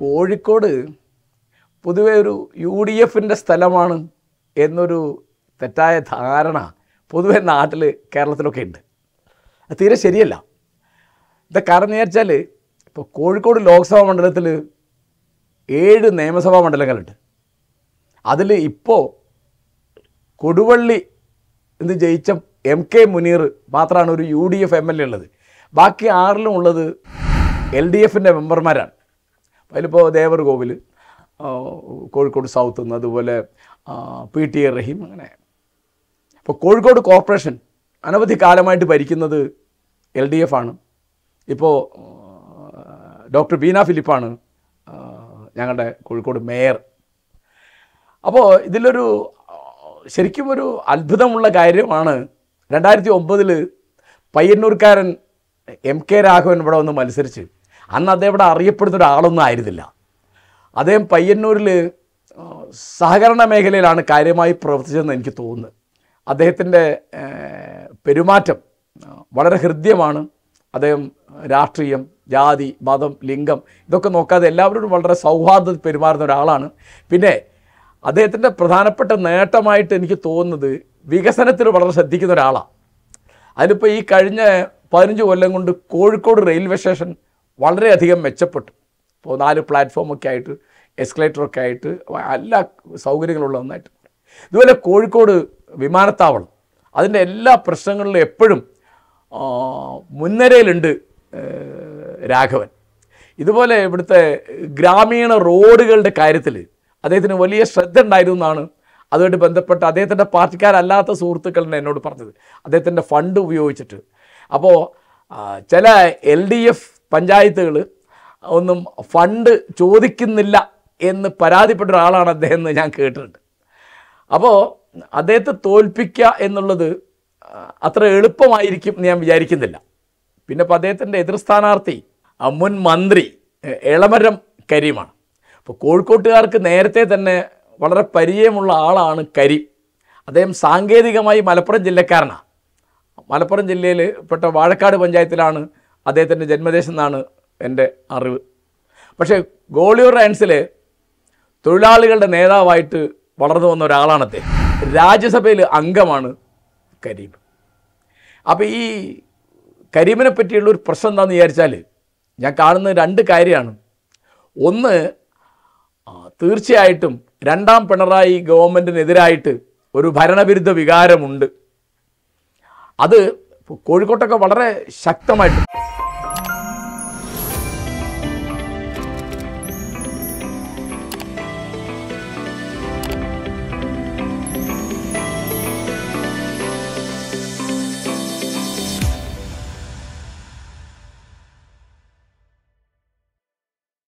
കോഴിക്കോട് പൊതുവെ ഒരു U D എഫിൻ്റെ സ്ഥലമാണ് എന്നൊരു തെറ്റായ ധാരണ പൊതുവെ നാട്ടിൽ കേരളത്തിലൊക്കെ ഉണ്ട് അത് തീരെ ശരിയല്ല ഇത് കാരണം എന്ന് വെച്ചാൽ ഇപ്പോൾ കോഴിക്കോട് ലോക്സഭാ മണ്ഡലത്തിൽ ഏഴ് നിയമസഭാ മണ്ഡലങ്ങളുണ്ട് അതിൽ ഇപ്പോൾ കൊടുവള്ളി എന്ന് ജയിച്ച എം കെ മുനീർ മാത്രമാണ് ഒരു U D F M L A ഉള്ളത് ബാക്കി ആറിലും ഉള്ളത് എൽ ഡി എഫിൻ്റെ മെമ്പർമാരാണ് അതിലിപ്പോൾ ദേവർകോവിൽ ആ, കോഴിക്കോട് സൗത്ത് നിന്ന് അതുപോലെ ആ, പി ടി എ റഹീം അങ്ങനെ ഇപ്പോൾ കോഴിക്കോട് കോർപ്പറേഷൻ അനവധി കാലമായിട്ട് ഭരിക്കുന്നത് എൽ ഡി എഫ് ആണ് ഇപ്പോൾ ഡോക്ടർ ബീന ഫിലിപ്പാണ് ആ, ഞങ്ങളുടെ കോഴിക്കോട് മേയർ അപ്പോൾ ഇതിലൊരു ആ, ശരിക്കും ഒരു അത്ഭുതമുള്ള കാര്യമാണ് രണ്ടായിരത്തി ഒമ്പതിൽ പയ്യന്നൂർക്കാരൻ എം കെ രാഘവൻ ഇവിടെ വന്ന് മത്സരിച്ച് അന്ന് അദ്ദേഹം ഇവിടെ അറിയപ്പെടുന്ന ഒരാളൊന്നും ആയിരുന്നില്ല അദ്ദേഹം പയ്യന്നൂരിൽ ആ, സഹകരണ മേഖലയിലാണ് കാര്യമായി പ്രവർത്തിച്ചതെന്ന് എനിക്ക് തോന്നുന്നത് അദ്ദേഹത്തിൻ്റെ ഏഹ്, പെരുമാറ്റം ആ, വളരെ ഹൃദ്യമാണ് അദ്ദേഹം രാഷ്ട്രീയം ജാതി മതം ലിംഗം ഇതൊക്കെ നോക്കാതെ എല്ലാവരോടും വളരെ സൗഹാർദ്ദത്തിൽ പെരുമാറുന്ന ഒരാളാണ് പിന്നെ അദ്ദേഹത്തിൻ്റെ പ്രധാനപ്പെട്ട നേട്ടമായിട്ട് എനിക്ക് തോന്നുന്നത് വികസനത്തിൽ വളരെ ശ്രദ്ധിക്കുന്ന ഒരാളാണ് അതിലിപ്പോൾ ഈ കഴിഞ്ഞ പതിനഞ്ച് കൊല്ലം കൊണ്ട് കോഴിക്കോട് റെയിൽവേ സ്റ്റേഷൻ വളരെയധികം മെച്ചപ്പെട്ടു ഇപ്പോൾ നാല് പ്ലാറ്റ്ഫോമൊക്കെ ആയിട്ട് എസ്കലേറ്ററൊക്കെ ആയിട്ട് എല്ലാ സൗകര്യങ്ങളുള്ള ഒന്നായിട്ട് ഇതുപോലെ കോഴിക്കോട് വിമാനത്താവളം അതിൻ്റെ എല്ലാ പ്രശ്നങ്ങളിലും എപ്പോഴും ആ, മുൻനിരയിലുണ്ട് ഏഹ്, രാഘവൻ ഇതുപോലെ ഇവിടുത്തെ ഗ്രാമീണ റോഡുകളുടെ കാര്യത്തിൽ അദ്ദേഹത്തിന് വലിയ ശ്രദ്ധ ഉണ്ടായിരുന്നു എന്നാണ് അതുമായിട്ട് ബന്ധപ്പെട്ട് അദ്ദേഹത്തിൻ്റെ പാർട്ടിക്കാരല്ലാത്ത സുഹൃത്തുക്കൾ എന്നോട് പറഞ്ഞത് അദ്ദേഹത്തിൻ്റെ ഫണ്ട് ഉപയോഗിച്ചിട്ട് അപ്പോൾ ആ, ചില എൽ ഡി എഫ് പഞ്ചായത്തുകൾ ഒന്നും ഫണ്ട് ചോദിക്കുന്നില്ല എന്ന് പരാതിപ്പെട്ട ഒരാളാണ് അദ്ദേഹം എന്ന് ഞാൻ കേട്ടിട്ടുണ്ട് അപ്പോൾ അദ്ദേഹത്തെ തോൽപ്പിക്കുക എന്നുള്ളത് ആ, അത്ര എളുപ്പമായിരിക്കും എന്ന് ഞാൻ വിചാരിക്കുന്നില്ല പിന്നെ ഇപ്പോൾ അദ്ദേഹത്തിൻ്റെ എതിർ സ്ഥാനാർത്ഥി ആ, മുൻ മന്ത്രി എ, എളമരം കരീമാണ് അപ്പോൾ കോഴിക്കോട്ടുകാർക്ക് നേരത്തെ തന്നെ വളരെ പരിചയമുള്ള ആളാണ് കരീം അദ്ദേഹം സാങ്കേതികമായി മലപ്പുറം ജില്ലക്കാരനാണ് മലപ്പുറം ജില്ലയിൽ പെട്ട വാഴക്കാട് പഞ്ചായത്തിലാണ് അദ്ദേഹത്തിൻ്റെ ജന്മദേശം എന്നാണ് എൻ്റെ അറിവ് പക്ഷേ ഗോളിയൂർ റയൻസിൽ തൊഴിലാളികളുടെ നേതാവായിട്ട് വളർന്നു വന്ന ഒരാളാണ് അദ്ദേഹം രാജ്യസഭയിൽ അംഗമാണ് കരീം അപ്പോൾ ഈ കരീമിനെ പറ്റിയുള്ള ഒരു പ്രശ്നം എന്താണെന്ന് വിചാരിച്ചാൽ ഞാൻ കാണുന്ന രണ്ട് കാര്യമാണ് ഒന്ന് ആ, തീർച്ചയായിട്ടും രണ്ടാം പിണറായി ഗവൺമെൻറ്റിനെതിരായിട്ട് ഒരു ഭരണവിരുദ്ധ വികാരമുണ്ട് അത് കോഴിക്കോട്ടൊക്കെ വളരെ ശക്തമായിട്ട്